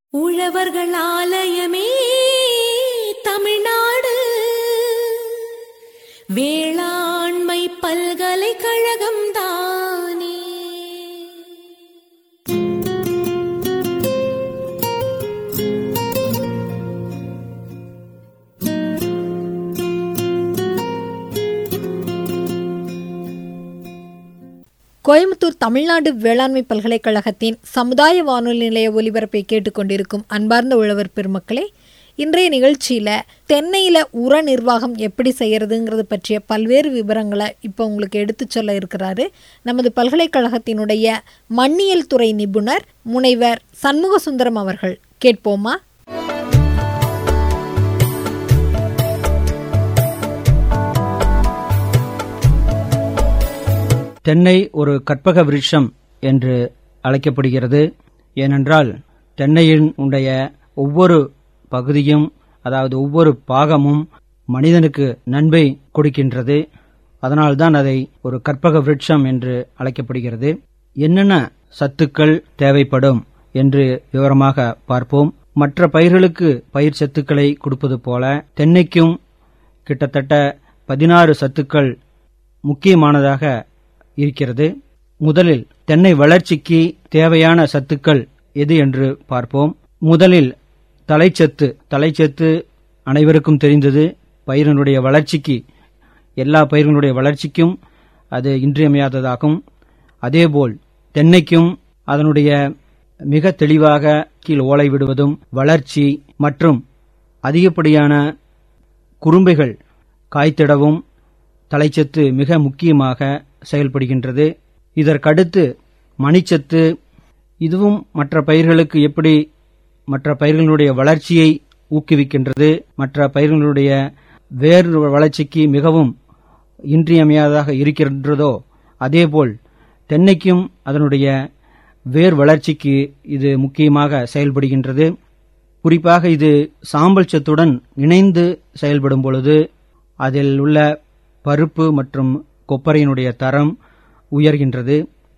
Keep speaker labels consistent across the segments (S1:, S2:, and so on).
S1: உழவர்கள் ஆலயமே தமிழ்நாடு வேளாண்மை பல்கலைக்கழகம் தானே
S2: கோயம்புத்தூர் தமிழ்நாடு வேளாண்மை பல்கலைக்கழகத்தின் சமுதாய வானொலி நிலைய ஒலிபரப்பை கேட்டுக்கொண்டிருக்கும் அன்பார்ந்த உழவர் பெருமக்களே இன்றைய நிகழ்ச்சியில் தென்னையில் உர நிர்வாகம் எப்படி செய்யறதுங்கிறது பற்றிய பல்வேறு விவரங்களை இப்போ உங்களுக்கு எடுத்து சொல்ல இருக்கிறாரு நமது பல்கலைக்கழகத்தினுடைய மண்ணியல் துறை நிபுணர் முனைவர் சண்முக சுந்தரம் அவர்கள் கேட்போமா
S3: தென்னை ஒரு கற்பக விருட்சம் என்று அழைக்கப்படுகிறது ஏனென்றால் தென்னையின் உடைய ஒவ்வொரு பகுதியும் அதாவது ஒவ்வொரு பாகமும் மனிதனுக்கு நன்மை கொடுக்கின்றது அதனால்தான் அதை ஒரு கற்பக விருட்சம் என்று அழைக்கப்படுகிறது என்னென்ன சத்துக்கள் தேவைப்படும் என்று விவரமாக பார்ப்போம் மற்ற பயிர்களுக்கு பயிர் சத்துக்களை கொடுப்பது போல தென்னைக்கும் கிட்டத்தட்ட பதினாறு சத்துக்கள் முக்கியமானதாக இருக்கிறது முதலில் தென்னை வளர்ச்சிக்கு தேவையான சத்துக்கள் எது என்று பார்ப்போம் முதலில் தலைச்சத்து தலைச்சத்து அனைவருக்கும் தெரிந்தது பயிரினுடைய வளர்ச்சிக்கு எல்லா பயிர்களுடைய வளர்ச்சிக்கும் அது இன்றியமையாததாகும் அதேபோல் தென்னைக்கும் அதனுடைய மிக தெளிவாக கீழ் ஓலை விடுவதும் வளர்ச்சி மற்றும் அதிகப்படியான குறும்பைகள் காய்த்திடவும் தலைச்சத்து மிக முக்கியமாக செயல்படுகின்றது இதற்கடுத்து மணிச்சத்து இதுவும் மற்ற பயிர்களுக்கு எப்படி மற்ற பயிர்களுடைய வளர்ச்சியை ஊக்குவிக்கின்றது மற்ற பயிர்களுடைய வேர் வளர்ச்சிக்கு மிகவும் இன்றியமையாததாக இருக்கின்றதோ அதேபோல் தென்னைக்கும் அதனுடைய வேர் வளர்ச்சிக்கு இது முக்கியமாக செயல்படுகின்றது குறிப்பாக இது சாம்பல் சத்துடன் இணைந்து செயல்படும் பொழுது அதில் உள்ள பருப்பு மற்றும் கொப்பரையினுடைய தரம் உயர்கின்றது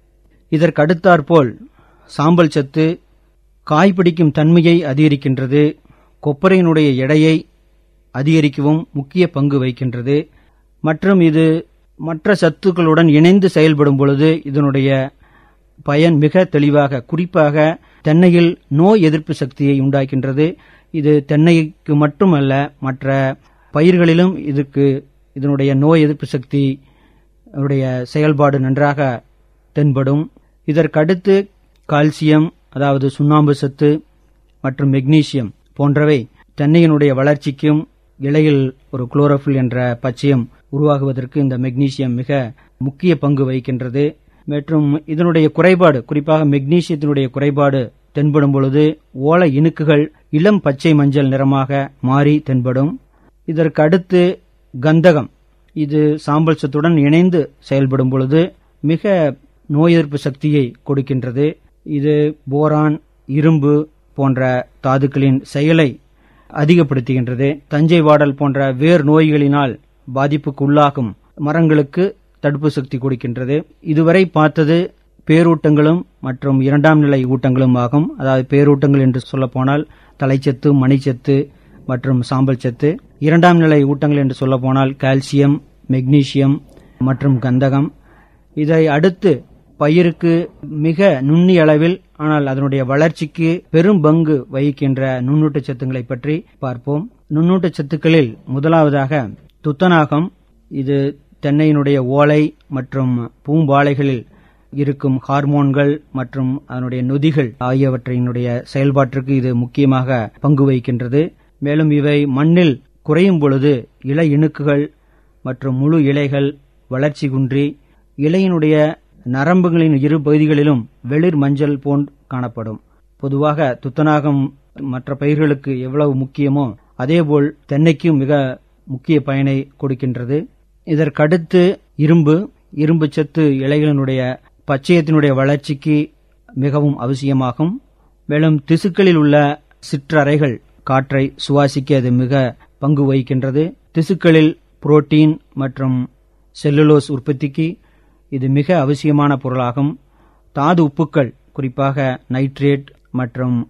S3: இதற்கடுத்தாற்போல் சாம்பல் சத்து காய்பிடிக்கும் தன்மையை அதிகரிக்கின்றது கொப்பரையினுடைய எடையை அதிகரிக்கவும் முக்கிய பங்கு வகிக்கின்றது மற்றும் இது மற்ற சத்துக்களுடன் இணைந்து செயல்படும் பொழுது இதனுடைய பயன் மிக தெளிவாக குறிப்பாக தென்னையில் நோய் எதிர்ப்பு சக்தியை உண்டாக்கின்றது இது தென்னைக்கு மட்டுமல்ல மற்ற பயிர்களிலும் இதுக்கு இதனுடைய நோய் எதிர்ப்பு சக்தி உடைய செயல்பாடு நன்றாக தென்படும் இதற்கடுத்து கால்சியம் அதாவது சுண்ணாம்பு சத்து மற்றும் மெக்னீசியம் போன்றவை தென்னையினுடைய வளர்ச்சிக்கும் இலையில் ஒரு குளோரோஃபில் என்ற பச்சையம் உருவாகுவதற்கு இந்த மெக்னீசியம் மிக முக்கிய பங்கு வகிக்கின்றது மற்றும் இதனுடைய குறைபாடு குறிப்பாக மெக்னீசியத்தினுடைய குறைபாடு தென்படும் பொழுது ஓலை இணுக்குகள் இளம் பச்சை மஞ்சள் நிறமாக மாறி தென்படும் இதற்கு அடுத்து கந்தகம் இது சாம்பல் சத்துடன் இணைந்து செயல்படும் பொழுது மிக நோய் எதிர்ப்பு சக்தியை கொடுக்கின்றது இது போரான் இரும்பு போன்ற தாதுக்களின் செயலை அதிகப்படுத்துகின்றது தஞ்சை வாடல் போன்ற வேர் நோய்களினால் பாதிப்புக்கு உள்ளாகும் மரங்களுக்கு தடுப்பு சக்தி கொடுக்கின்றது இதுவரை பார்த்தது பேரூட்டங்களும் மற்றும் இரண்டாம் நிலை ஊட்டங்களும் ஆகும் அதாவது பேரூட்டங்கள் என்று சொல்லப்போனால் தலைச்சத்து மணிச்சத்து மற்றும் சாம்பல் சத்து இரண்டாம் நிலை ஊட்டங்கள் என்று சொல்லப்போனால் கால்சியம் மெக்னீசியம் மற்றும் கந்தகம் இதை அடுத்து பயிருக்கு மிக நுண்ணிய அளவில் ஆனால் அதனுடைய வளர்ச்சிக்கு பெரும் பங்கு வகிக்கின்ற நுண்ணூட்ட சத்துக்களை பற்றி பார்ப்போம் நுண்ணூட்ட சத்துக்களில் முதலாவதாக துத்தநாகம் இது தென்னையினுடைய ஓலை மற்றும் பூம்பாலைகளில் இருக்கும் ஹார்மோன்கள் மற்றும் அதனுடைய நொதிகள் ஆகியவற்றினுடைய செயல்பாட்டிற்கு இது முக்கியமாக பங்கு வகிக்கின்றது மேலும் இவை மண்ணில் குறையும் பொழுது இலை இணுக்குகள் மற்றும் முழு இலைகள் வளர்ச்சி குன்றி இலையினுடைய நரம்புகளின் இரு பகுதிகளிலும் வெளிர் மஞ்சள் போன் காணப்படும் பொதுவாக துத்தநாகம் மற்ற பயிர்களுக்கு எவ்வளவு முக்கியமோ அதேபோல் தென்னைக்கும் மிக முக்கிய பயனை கொடுக்கின்றது இதற்கடுத்து இரும்பு இரும்பு சத்து இலைகளினுடைய பச்சையத்தினுடைய வளர்ச்சிக்கு மிகவும் அவசியமாகும் மேலும் திசுக்களில் உள்ள சிற்றறைகள் காற்றை சுவாசிக்க அது மிக பங்கு வகிக்கின்றது திசுக்களில் புரோட்டீன் மற்றும் செல்லுலோஸ் உற்பத்திக்கு இது மிக அவசியமான பொருளாகும் தாது உப்புக்கள் குறிப்பாக நைட்ரேட் மற்றும்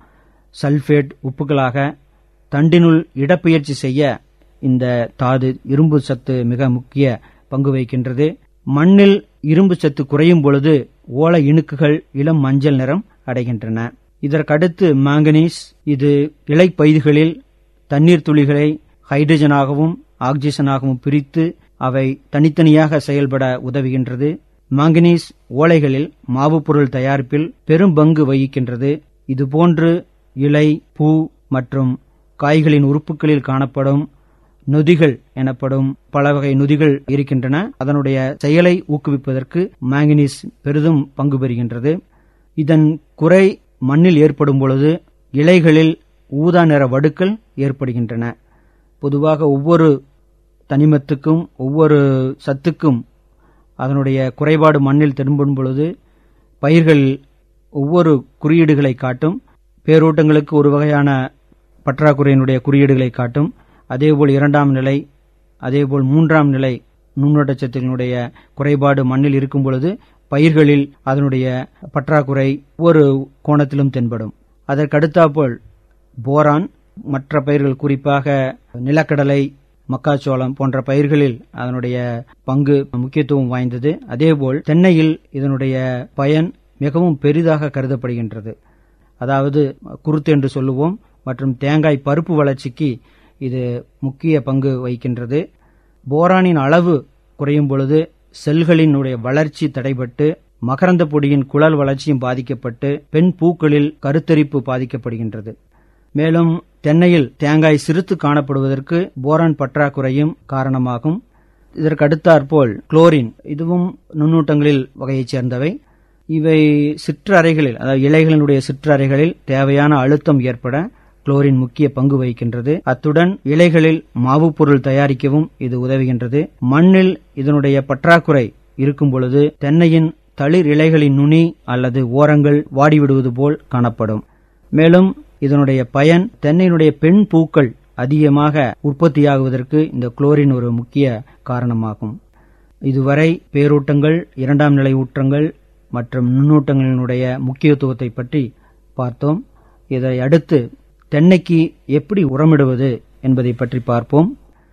S3: சல்பேட் உப்புகளாக தண்டினுள் இடப்பெயர்ச்சி செய்ய இந்த தாது இரும்பு சத்து மிக முக்கிய பங்கு வகிக்கின்றது மண்ணில் இரும்பு சத்து குறையும் பொழுது ஓலை இணுக்குகள் இளம் மஞ்சள் நிறம் அடைகின்றன இதற்கடுத்து மாங்கனீஸ் இது இலைப்பயிர்களில் தண்ணீர் துளிகளை ஹைட்ரஜனாகவும் ஆக்சிஜனாகவும் பிரித்து அவை தனித்தனியாக செயல்பட உதவுகின்றது மாங்கனீஸ் ஓலைகளில் மாவுப் பொருள் தயாரிப்பில் பெரும் பங்கு வகிக்கின்றது இதுபோன்று இலை பூ மற்றும் காய்களின் உறுப்புகளில் காணப்படும் நொதிகள் எனப்படும் பல வகை நொதிகள் இருக்கின்றன அதனுடைய செயலை ஊக்குவிப்பதற்கு மாங்கனீஸ் பெரிதும் பங்கு பெறுகின்றது இதன் குறை மண்ணில் ஏற்படும் பொழுது இலைகளில் ஊதா நிற வடுக்கள் ஏற்படுகின்றன பொதுவாக ஒவ்வொரு தனிமத்துக்கும் ஒவ்வொரு சத்துக்கும் அதனுடைய குறைபாடு மண்ணில் திரும்பும் பொழுது பயிர்கள் ஒவ்வொரு குறியீடுகளை காட்டும் பேரூட்டங்களுக்கு ஒரு வகையான பற்றாக்குறையினுடைய குறியீடுகளை காட்டும் அதேபோல் இரண்டாம் நிலை அதேபோல் மூன்றாம் நிலை நுண்ணூட்டச்சத்துக்களுடைய குறைபாடு மண்ணில் இருக்கும் பொழுது பயிர்களில் அதனுடைய பற்றாக்குறை ஒவ்வொரு கோணத்திலும் தென்படும் அதற்கடுத்தாப்போல் போரான் மற்ற பயிர்கள் குறிப்பாக நிலக்கடலை மக்காச்சோளம் போன்ற பயிர்களில் அதனுடைய பங்கு முக்கியத்துவம் வாய்ந்தது அதேபோல் தென்னையில் இதனுடைய பயன் மிகவும் பெரிதாக கருதப்படுகின்றது அதாவது குருத்து என்று சொல்லுவோம் மற்றும் தேங்காய் பருப்பு வளர்ச்சிக்கு இது முக்கிய பங்கு வகிக்கின்றது போரானின் அளவு குறையும் பொழுது செல்களினுடைய வளர்ச்சி தடைபட்டு மகரந்த பொடியின் குழல் வளர்ச்சியும் பாதிக்கப்பட்டு பெண் பூக்களில் கருத்தரிப்பு பாதிக்கப்படுகின்றது மேலும் தென்னையில் தேங்காய் சிறுத்து காணப்படுவதற்கு போரான் பற்றாக்குறையும் காரணமாகும் இதற்கு அடுத்தாற்போல் குளோரின் இதுவும் நுண்ணூட்டங்களில் வகையைச் சேர்ந்தவை இவை சிற்றறைகளில் அதாவது இலைகளினுடைய சிற்றறைகளில் தேவையான அழுத்தம் ஏற்பட குளோரின் முக்கிய பங்கு வகிக்கின்றது அத்துடன் இலைகளில் மாவுப் பொருள் தயாரிக்கவும் இது உதவுகின்றது மண்ணில் இதனுடைய பற்றாக்குறை இருக்கும் பொழுது தென்னையின் தளிர் இலைகளின் நுனி அல்லது ஓரங்கள் வாடிவிடுவது போல் காணப்படும் மேலும் இதனுடைய பயன் தென்னையினுடைய பெண் பூக்கள் அதிகமாக உற்பத்தியாகுவதற்கு இந்த குளோரின் ஒரு முக்கிய காரணமாகும் இதுவரை பேரூட்டங்கள் இரண்டாம் நிலை ஊற்றங்கள் மற்றும் நுண்ணூட்டங்களினுடைய முக்கியத்துவத்தை பற்றி பார்த்தோம் இதை அடுத்து தென்னைக்கு எப்படி உரமிடுவது என்பதை பற்றி பார்ப்போம்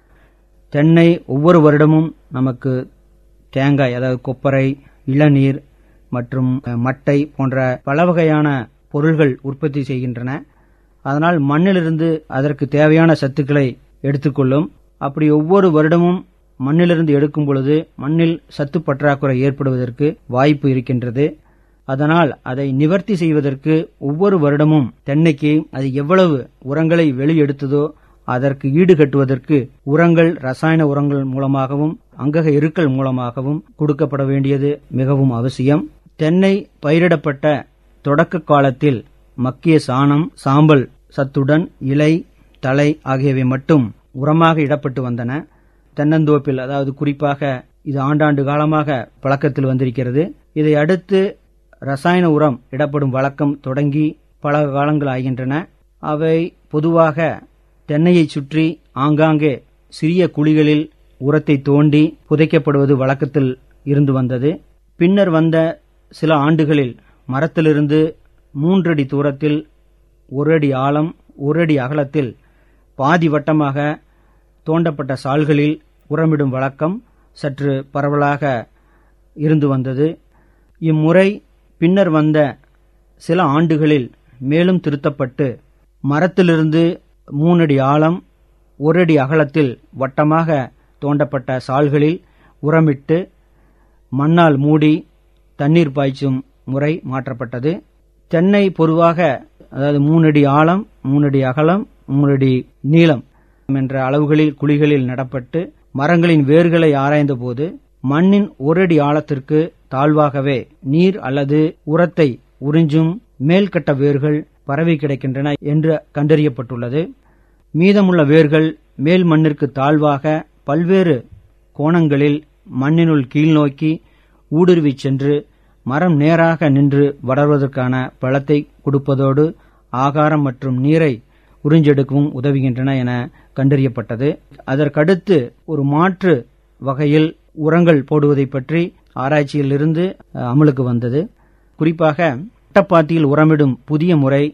S3: தென்னை ஒவ்வொரு வருடமும் நமக்கு தேங்காய் அதாவது கொப்பரை இளநீர் மற்றும் மட்டை போன்ற பல வகையான பொருள்கள் உற்பத்தி செய்கின்றன அதனால் மண்ணிலிருந்து அதற்கு தேவையான சத்துக்களை எடுத்துக்கொள்ளும் அப்படி ஒவ்வொரு வருடமும் மண்ணிலிருந்து எடுக்கும் பொழுது மண்ணில் சத்து பற்றாக்குறை ஏற்படுவதற்கு வாய்ப்பு இருக்கின்றது அதனால் அதை நிவர்த்தி செய்வதற்கு ஒவ்வொரு வருடமும் தென்னைக்கு அது எவ்வளவு உரங்களை வெளியெடுத்ததோ அதற்கு ஈடுகட்டுவதற்கு உரங்கள் ரசாயன உரங்கள் மூலமாகவும் அங்கக இருக்கல் மூலமாகவும் கொடுக்கப்பட வேண்டியது மிகவும் அவசியம் தென்னை பயிரிடப்பட்ட தொடக்க காலத்தில் மக்கிய சாணம் சாம்பல் சத்துடன் இலை தலை ஆகியவை மட்டும் உரமாக இடப்பட்டு வந்தன தென்னந்தோப்பில் அதாவது குறிப்பாக இது ஆண்டாண்டு காலமாக பழக்கத்தில் வந்திருக்கிறது இதை அடுத்து ரசாயன உரம் இடப்படும் வழக்கம் தொடங்கி பல காலங்கள் ஆகின்றன அவை பொதுவாக தென்னையை சுற்றி ஆங்காங்கே சிறிய குழிகளில் உரத்தை தோண்டி புதைக்கப்படுவது வழக்கத்தில் இருந்து வந்தது பின்னர் வந்த சில ஆண்டுகளில் மரத்திலிருந்து மூன்றடி தூரத்தில் ஒரு அடி ஆழம் ஒரு அடி அகலத்தில் பாதி வட்டமாக தோண்டப்பட்ட சால்களில் உரமிடும் வழக்கம் சற்று பரவலாக இருந்து வந்தது இம்முறை பின்னர் வந்த சில ஆண்டுகளில் மேலும் திருத்தப்பட்டு மரத்திலிருந்து மூணடி ஆழம் ஒரு அடி அகலத்தில் வட்டமாக தோண்டப்பட்ட சால்களில் உரமிட்டு மண்ணால் மூடி தண்ணீர் பாய்ச்சும் முறை மாற்றப்பட்டது தென்னை பொதுவாக அதாவது மூணடி ஆழம் மூணடி அகலம் மூணடி நீளம் என்ற அளவுகளில் குழிகளில் நடப்பட்டு மரங்களின் வேர்களை ஆராய்ந்தபோது மண்ணின் ஒரு அடி ஆழத்திற்கு தாழ்வாகவே நீர் அல்லது உரத்தை உறிஞ்சும் மேல்கட்ட வேர்கள் பரவி கிடக்கின்றன என்று கண்டறியப்பட்டுள்ளது மீதமுள்ள வேர்கள் மேல் மண்ணிற்கு தாழ்வாக பல்வேறு கோணங்களில் மண்ணினுள் கீழ்நோக்கி ஊடுருவிச் சென்று மரம் நேராக நின்று வளர்வதற்கான பழத்தை கொடுப்பதோடு ஆகாரம் மற்றும் நீரை உறிஞ்செடுக்கவும் உதவுகின்றன என கண்டறியப்பட்டது அதற்கடுத்து ஒரு மாற்று வகையில் உரங்கள் போடுவதை பற்றி ஆராய்ச்சியிலிருந்து அமலுக்கு வந்தது குறிப்பாக வட்டப்பாத்தியில் உரமிடும் புதிய முறை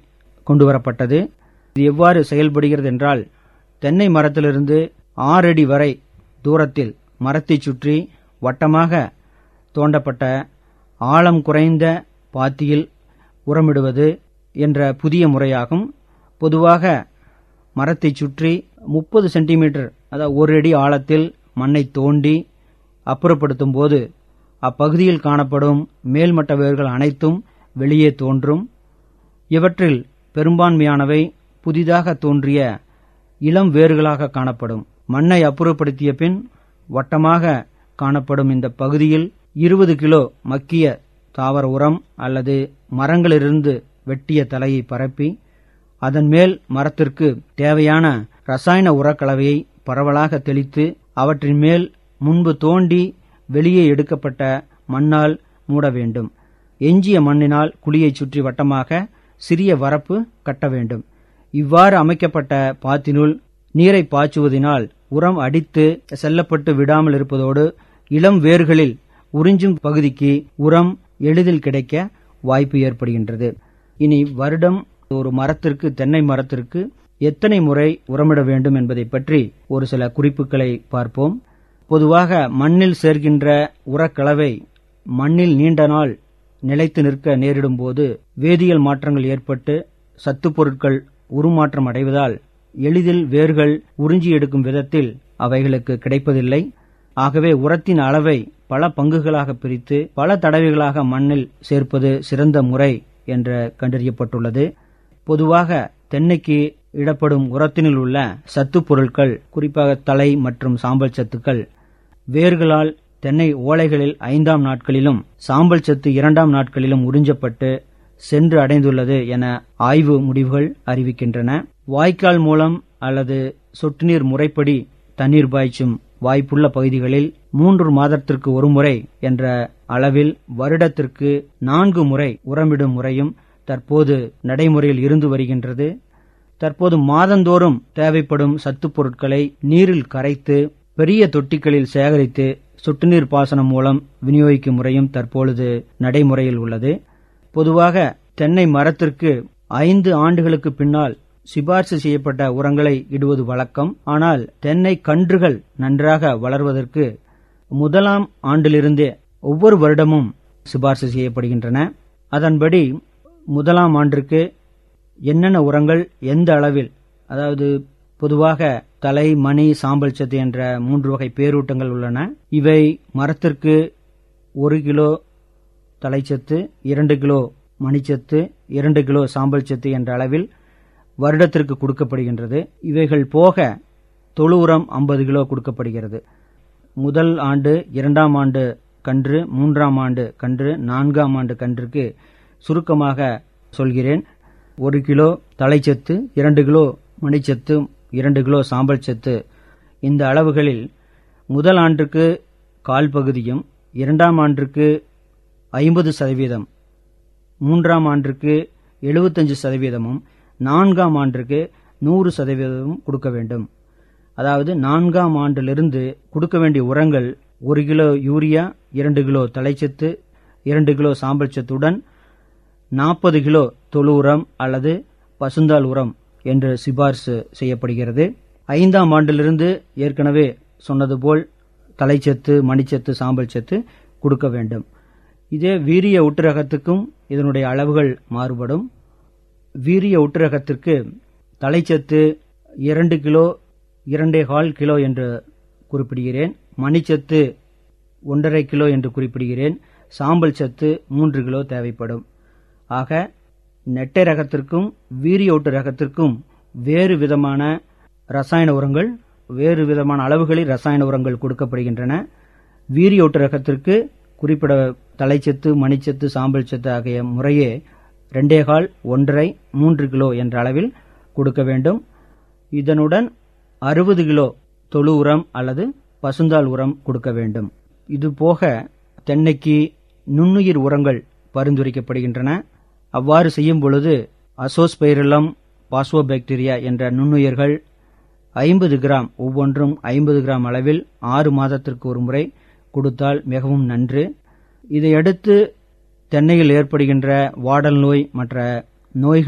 S3: கொண்டு வரப்பட்டது இது எவ்வாறு செயல்படுகிறது என்றால் தென்னை மரத்திலிருந்து ஆறு அடி வரை தூரத்தில் மரத்தைச் சுற்றி வட்டமாக தோண்டப்பட்ட ஆழம் குறைந்த பாத்தியில் உரமிடுவது என்ற புதிய முறையாகும் பொதுவாக மரத்தைச் சுற்றி முப்பது சென்டிமீட்டர் அதாவது ஒரு அடி ஆழத்தில் மண்ணை தோண்டி அப்புறப்படுத்தும் போது அப்பகுதியில் காணப்படும் மேல்மட்ட வேர்கள் அனைத்தும் வெளியே தோன்றும் இவற்றில் பெரும்பான்மையானவை புதிதாக தோன்றிய இளம் வேர்களாக காணப்படும் மண்ணை அப்புறப்படுத்திய பின் வட்டமாக காணப்படும் இந்த பகுதியில் இருபது கிலோ மக்கிய தாவர உரம் அல்லது மரங்களிலிருந்து வெட்டிய தலையை பரப்பி அதன் மேல் மரத்திற்கு தேவையான ரசாயன உரக்கலவையை பரவலாக தெளித்து அவற்றின் மேல் முன்பு தோண்டி வெளியே எடுக்கப்பட்ட மண்ணால் மூட வேண்டும் எஞ்சிய மண்ணினால் குழியைச் சுற்றி வட்டமாக சிறிய வரப்பு கட்ட வேண்டும் இவ்வாறு அமைக்கப்பட்ட பாத்தினுள் நீரை பாய்ச்சுவதினால் உரம் அடித்து செல்லப்பட்டு விடாமல் இருப்பதோடு இளம் வேர்களில் உறிஞ்சும் பகுதிக்கு உரம் எளிதில் கிடைக்க வாய்ப்பு ஏற்படுகின்றது இனி வருடம் ஒரு மரத்திற்கு தென்னை மரத்திற்கு எத்தனை முறை உரமிட வேண்டும் என்பதை பற்றி ஒரு சில குறிப்புகளை பார்ப்போம் பொதுவாக மண்ணில் சேர்க்கின்ற உரக்கலவை மண்ணில் நீண்ட நாள் நிலைத்து நிற்க நேரிடும் போது வேதியியல் மாற்றங்கள் ஏற்பட்டு சத்துப் பொருட்கள் உருமாற்றம் அடைவதால் எளிதில் வேர்கள் உறிஞ்சி எடுக்கும் விதத்தில் அவைகளுக்கு கிடைப்பதில்லை ஆகவே உரத்தின் அளவை பல பங்குகளாக பிரித்து பல தடவைகளாக மண்ணில் சேர்ப்பது சிறந்த முறை என்று கண்டறியப்பட்டுள்ளது பொதுவாக தென்னைக்கு இடப்படும் உரத்தினில் உள்ள சத்துப் பொருட்கள் குறிப்பாக தலை மற்றும் சாம்பல் சத்துக்கள் வேர்களால் தென்னை ஓலைகளில் ஐந்தாம் நாட்களிலும் சாம்பல் சத்து இரண்டாம் நாட்களிலும் உறிஞ்சப்பட்டு சென்று அடைந்துள்ளது என ஆய்வு முடிவுகள் அறிவிக்கின்றன வாய்க்கால் மூலம் அல்லது சொட்டுநீர் முறைப்படி தண்ணீர் பாய்ச்சும் வாய்ப்புள்ள பகுதிகளில் மூன்று மாதத்திற்கு ஒருமுறை என்ற அளவில் வருடத்திற்கு நான்கு முறை உரமிடும் முறையும் தற்போது நடைமுறையில் இருந்து வருகின்றது தற்போது மாதந்தோறும் தேவைப்படும் சத்துப் பொருட்களை நீரில் கரைத்து பெரிய தொட்டிகளில் சேகரித்து சொட்டுநீர் பாசனம் மூலம் விநியோகிக்கும் முறையும் தற்பொழுது நடைமுறையில் உள்ளது பொதுவாக தென்னை மரத்திற்கு ஐந்து ஆண்டுகளுக்கு பின்னால் சிபார்சு செய்யப்பட்ட உரங்களை இடுவது வழக்கம் ஆனால் தென்னை கன்றுகள் நன்றாக வளர்வதற்கு முதலாம் ஆண்டிலிருந்தே ஒவ்வொரு வருடமும் சிபார்சு செய்யப்படுகின்றன அதன்படி முதலாம் ஆண்டிற்கு என்னென்ன உரங்கள் எந்த அளவில் அதாவது பொதுவாக தலை மணி சாம்பல் சத்து என்ற மூன்று வகை பேரூட்டங்கள் உள்ளன இவை மரத்திற்கு ஒரு கிலோ தலைச்சத்து இரண்டு கிலோ மணிச்சத்து இரண்டு கிலோ சாம்பல் சத்து என்ற அளவில் வருடத்திற்கு கொடுக்கப்படுகின்றது இவைகள் போக தொழு உரம் ஐம்பது கிலோ கொடுக்கப்படுகிறது முதல் ஆண்டு இரண்டாம் ஆண்டு கன்று மூன்றாம் ஆண்டு கன்று நான்காம் ஆண்டு கன்றுக்கு சுருக்கமாக சொல்கிறேன் ஒரு கிலோ தலைச்சத்து இரண்டு கிலோ மணிச்சத்து இரண்டு கிலோ சாம்பல் சத்து இந்த அளவுகளில் முதல் ஆண்டுக்கு கால் பகுதியும் இரண்டாம் ஆண்டுக்கு ஐம்பது சதவீதம் மூன்றாம் ஆண்டுக்கு எழுபத்தஞ்சு சதவீதமும் நான்காம் ஆண்டுக்கு நூறு சதவீதமும் கொடுக்க வேண்டும் அதாவது நான்காம் ஆண்டிலிருந்து கொடுக்க வேண்டிய உரங்கள் ஒரு கிலோ யூரியா இரண்டு கிலோ தலைச்சத்து இரண்டு கிலோ சாம்பல் சத்துடன் நாற்பது கிலோ தொழு உரம் அல்லது பசுந்தாள் உரம் என்று சிபார்சு செய்யப்படுகிறது ஐந்தாம் ஆண்டிலிருந்து ஏற்கனவே சொன்னது போல் தலைச்சத்து மணிச்சத்து சாம்பல் சத்து கொடுக்க வேண்டும் இதே வீரிய உட்டுரகத்துக்கும் இதனுடைய அளவுகள் மாறுபடும் வீரிய உட்டுரகத்திற்கு தலைச்சத்து இரண்டு கிலோ இரண்டே கால் கிலோ என்று குறிப்பிடுகிறேன் மணிச்சத்து ஒன்றரை கிலோ என்று குறிப்பிடுகிறேன் சாம்பல் சத்து மூன்று கிலோ தேவைப்படும் ஆக நெட்டை ரகத்திற்கும் வீரியோட்டு ரகத்திற்கும் வேறு விதமான ரசாயன உரங்கள் வேறு விதமான அளவுகளில் ரசாயன உரங்கள் கொடுக்கப்படுகின்றன வீரியோட்டு ரகத்திற்கு குறிப்பிட தலைச்சத்து மணிச்சத்து சாம்பல் சத்து ஆகிய முறையே ரெண்டே கால் ஒன்றரை மூன்று கிலோ என்ற அளவில் கொடுக்க வேண்டும் இதனுடன் அறுபது கிலோ தொழு உரம் அல்லது பசுந்தாள் உரம் கொடுக்க வேண்டும் இது போக தென்னைக்கு நுண்ணுயிர் உரங்கள் பரிந்துரைக்கப்படுகின்றன அவ்வாறு செய்யும் பொழுது அசோஸ்பைரிலம் பாஸ்வோபாக்டீரியா என்ற நுண்ணுயிர்கள் ஐம்பது கிராம் ஒவ்வொன்றும் ஐம்பது கிராம் அளவில் ஆறு மாதத்திற்கு ஒரு முறை கொடுத்தால் மிகவும் நன்று இதையடுத்து தென்னையில் ஏற்படுகின்ற வாடல் நோய் மற்ற நோய்கள்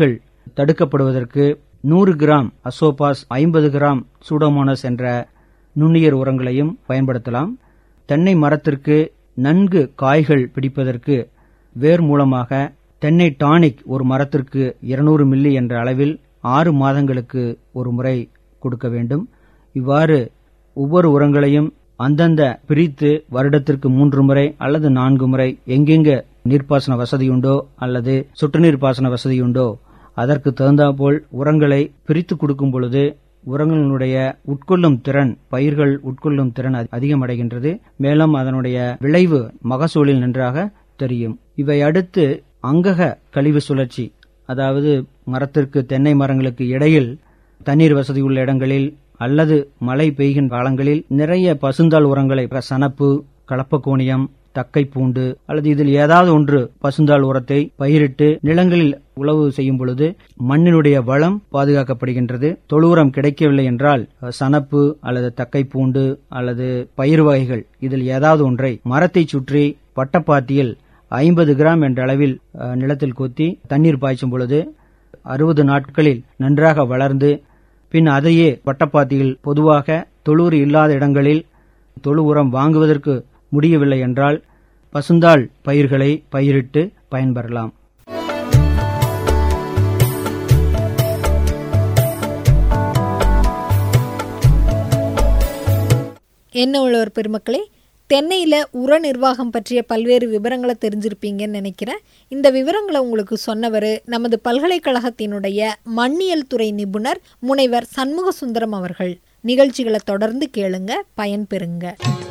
S3: தடுக்கப்படுவதற்கு நூறு கிராம் அசோபாஸ் ஐம்பது கிராம் சூடோமோனஸ் என்ற நுண்ணுயிர் உரங்களையும் பயன்படுத்தலாம் தென்னை மரத்திற்கு நன்கு காய்கள் பிடிப்பதற்கு வேர் மூலமாக தென்னை டானிக் ஒரு மரத்திற்கு 200 மில்லி என்ற அளவில் ஆறு மாதங்களுக்கு ஒரு முறை கொடுக்க வேண்டும் இவ்வாறு ஒவ்வொரு உரங்களையும் அந்தந்த பிரித்து வருடத்திற்கு மூன்று முறை அல்லது நான்கு முறை எங்கெங்க நீர்ப்பாசன வசதியுண்டோ அல்லது சொட்டுநீர் பாசன வசதியுண்டோ அதற்கு தகுந்தாற்போல் உரங்களை பிரித்து கொடுக்கும் பொழுது உரங்களினுடைய உட்கொள்ளும் திறன் பயிர்கள் உட்கொள்ளும் திறன் அதி- அதிகமடைகின்றது மேலும் அதனுடைய விளைவு மகசூலில் நன்றாக தெரியும் இவை அடுத்து அங்கக கழிவு சுழற்சி அதாவது மரத்திற்கு தென்னை மரங்களுக்கு இடையில் தண்ணீர் வசதி உள்ள இடங்களில் அல்லது மழை பெய்கின்ற காலங்களில் நிறைய பசுந்தாள் உரங்களை சனப்பு கலப்பக்கோணியம் தக்கை பூண்டு அல்லது இதில் ஏதாவது ஒன்று பசுந்தாள் உரத்தை பயிரிட்டு நிலங்களில் உழவு செய்யும் பொழுது மண்ணினுடைய வளம் பாதுகாக்கப்படுகின்றது தொழு உரம் கிடைக்கவில்லை என்றால் அஹ், சனப்பு அல்லது தக்கை பூண்டு அல்லது பயிர் வகைகள் இதில் ஏதாவது ஒன்றை மரத்தை சுற்றி வட்டப்பாத்தியில் ஐம்பது கிராம் என்ற அளவில் அஹ், நிலத்தில் கொத்தி தண்ணீர் பாய்ச்சும் பொழுது அறுபது நாட்களில் நன்றாக வளர்ந்து பின் அதையே வட்டப்பாத்தியில் பொதுவாக தொழுறு இல்லாத இடங்களில் தொழு உரம் வாங்குவதற்கு முடியவில்லை என்றால் பசுந்தாள் பயிர்களை பயிரிட்டு பயன்பெறலாம்
S2: என்ன உள்ளவர் பெருமக்களே தென்னையில் உர நிர்வாகம் பற்றிய பல்வேறு விவரங்களை தெரிஞ்சிருப்பீங்கன்னு நினைக்கிறேன் இந்த விவரங்களை உங்களுக்கு சொன்னவர் நமது பல்கலைக்கழகத்தினுடைய மண்ணியல் துறை நிபுணர் முனைவர் சண்முக சுந்தரம் அவர்கள் நிகழ்ச்சிகளை தொடர்ந்து கேளுங்க பயன்பெறுங்க